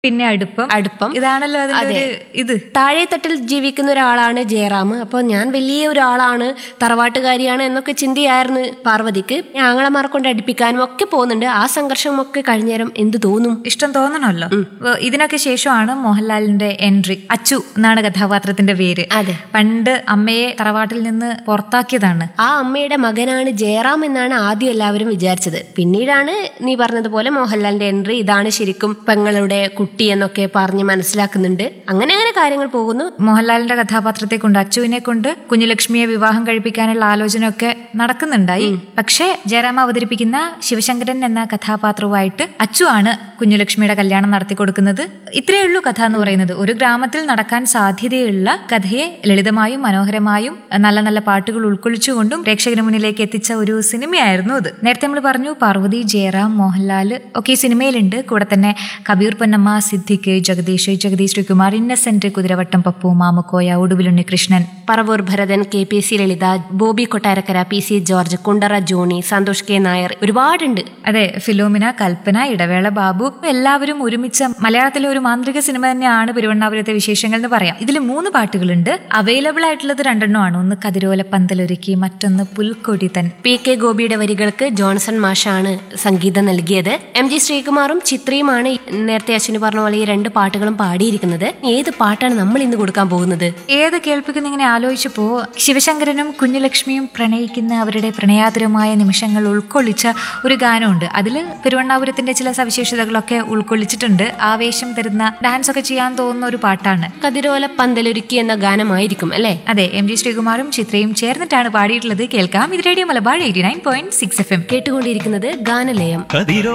പിന്നെ അടുപ്പം അടുപ്പം ഇതാണല്ലോ അതിലൊരു ഇത് താഴെത്തട്ടിൽ ജീവിക്കുന്ന ഒരാളാണ് ജയറാം അപ്പോൾ ഞാൻ വലിയ ഒരാളാണ് തറവാട്ടുകാരിയാണ് എന്നൊക്കെ ചിന്തയായിരുന്നു പാർവതിക്ക് ആങ്ങളമാരെ കൊണ്ട് അടുപ്പിക്കാനും ഒക്കെ പോകുന്നുണ്ട് ആ സംഘർഷമൊക്കെ കഴിഞ്ഞേരം എന്ത് തോന്നും ഇഷ്ടം തോന്നണമല്ലോ വ- ഇതിനൊക്കെ ശേഷമാണ് മോഹൻലാലിന്റെ എൻട്രി അച്ചു എന്നാണ് കഥാപാത്രത്തിന്റെ പേര് അതെ. പണ്ട് അമ്മയെ തറവാട്ടിൽ നിന്ന് പുറത്താക്കിയതാണ് ആ അമ്മയുടെ മകനാണ് ജയറാം എന്നാണ് ആദ്യം എല്ലാവരും വിചാരിച്ചത് പിന്നീടാണ് നീ പറഞ്ഞതുപോലെ മോഹൻലാലിന്റെ എൻട്രി ഇതാണ് ശരിക്കും പെങ്ങളുടെ കുട്ടി എന്നൊക്കെ പറഞ്ഞ് മനസ്സിലാക്കുന്നുണ്ട് അങ്ങനെ അങ്ങനെ കാര്യങ്ങൾ പോകുന്നു മോഹൻലാലിന്റെ കഥാപാത്രത്തെ കൊണ്ട് അച്ചുവിനെ കൊണ്ട് കുഞ്ഞുലക്ഷ്മിയെ വിവാഹം കഴിപ്പിക്കാനുള്ള ആലോചനയൊക്കെ നടക്കുന്നുണ്ടായി പക്ഷേ ജയറാം അവതരിപ്പിക്കുന്ന ശിവശങ്കരൻ എന്ന കഥാപാത്രവുമായിട്ട് അച്ചു ആണ് കുഞ്ഞുലക്ഷ്മിയുടെ കല്യാണം നടത്തി കൊടുക്കുന്നത് ഇത്രയേ ഉള്ളൂ കഥ എന്ന് പറയുന്നത് ഒരു ഗ്രാമത്തിൽ നടക്കാൻ സാധ്യതയുള്ള കഥയെ ലളിതമായും മനോഹരമായും നല്ല നല്ല പാട്ടുകൾ ഉൾക്കൊള്ളിച്ചുകൊണ്ടും പ്രേക്ഷകന് മുന്നിലേക്ക് എത്തിച്ച ഒരു സിനിമയായിരുന്നു അത് നേരത്തെ നമ്മൾ പറഞ്ഞു പാർവതി ജയറാം മോഹൻലാൽ ഒക്കെ ഈ സിനിമയിലുണ്ട് കൂടെ തന്നെ Kabeer Ponnamma Siddique Jagadish Jagadish Sreekumar Innocent Kuthiravattam Pappu Mamukkoya Oduvil Unni Krishnan Paravoor Bharathan K P C Lalitha Bobby Kottarakkara P C George Kundara Johny Santhosh K Nair ഒരുപാടുണ്ട് അതെ ഫിലോമിന കൽപ്പന ഇടവേള ബാബു എല്ലാവരും ഒരുമിച്ച മലയാളത്തിലെ ഒരു മാന്ത്രിക സിനിമ തന്നെയാണ് പെരുവണ്ണാപുരത്തെ വിശേഷങ്ങൾ എന്ന് പറയാം ഇതിൽ മൂന്ന് പാട്ടുകളുണ്ട് അവൈലബിൾ ആയിട്ടുള്ളത് രണ്ടെണ്ണമാണ് ഒന്ന് കതിരോല പന്തലൊരുക്കി മറ്റൊന്ന് പുൽക്കൊടി തൻ പി കെ ഗോപിയുടെ വരികൾക്ക് ജോൺസൺ മാഷാണ് സംഗീതം നൽകിയത് എം ജി ശ്രീകുമാറും ചിത്രയുമാണ് നേരത്തെ അശ്വിനി പറഞ്ഞ പോലെ ഈ രണ്ട് പാട്ടുകളും പാടിയിരിക്കുന്നത് ഏത് പാട്ടാണ് നമ്മൾ ഇന്ന് കൊടുക്കാൻ പോകുന്നത് ഏത് കേൾപ്പിക്കുന്ന ഇങ്ങനെ ആലോചിച്ചപ്പോ ശിവശങ്കരനും കുഞ്ഞുലക്ഷ്മിയും പ്രണയിക്കുന്ന അവരുടെ പ്രണയാതുരമായ നിമിഷങ്ങൾ ഉൾക്കൊള്ളിച്ച ഒരു ഗാനമുണ്ട് അതിൽ പെരുവണ്ണാപുരത്തിന്റെ ചില സവിശേഷതകളൊക്കെ ഉൾക്കൊള്ളിച്ചിട്ടുണ്ട് ആവേശം തരുന്ന ഡാൻസ് ഒക്കെ ചെയ്യാൻ തോന്നുന്ന ഒരു പാട്ടാണ് കതിരോല പന്തലൊരുക്കി എന്ന ഗാനമായിരിക്കും അല്ലേ അതെ എം ജി ശ്രീകുമാറും ചിത്രയും ചേർന്നിട്ടാണ് പാടിയിട്ടുള്ളത് കേൾക്കാം ഇത് radio Malabar eighty nine point six F M കേട്ടുകൊണ്ടിരിക്കുന്നത് ഗാനലയം കതിരോ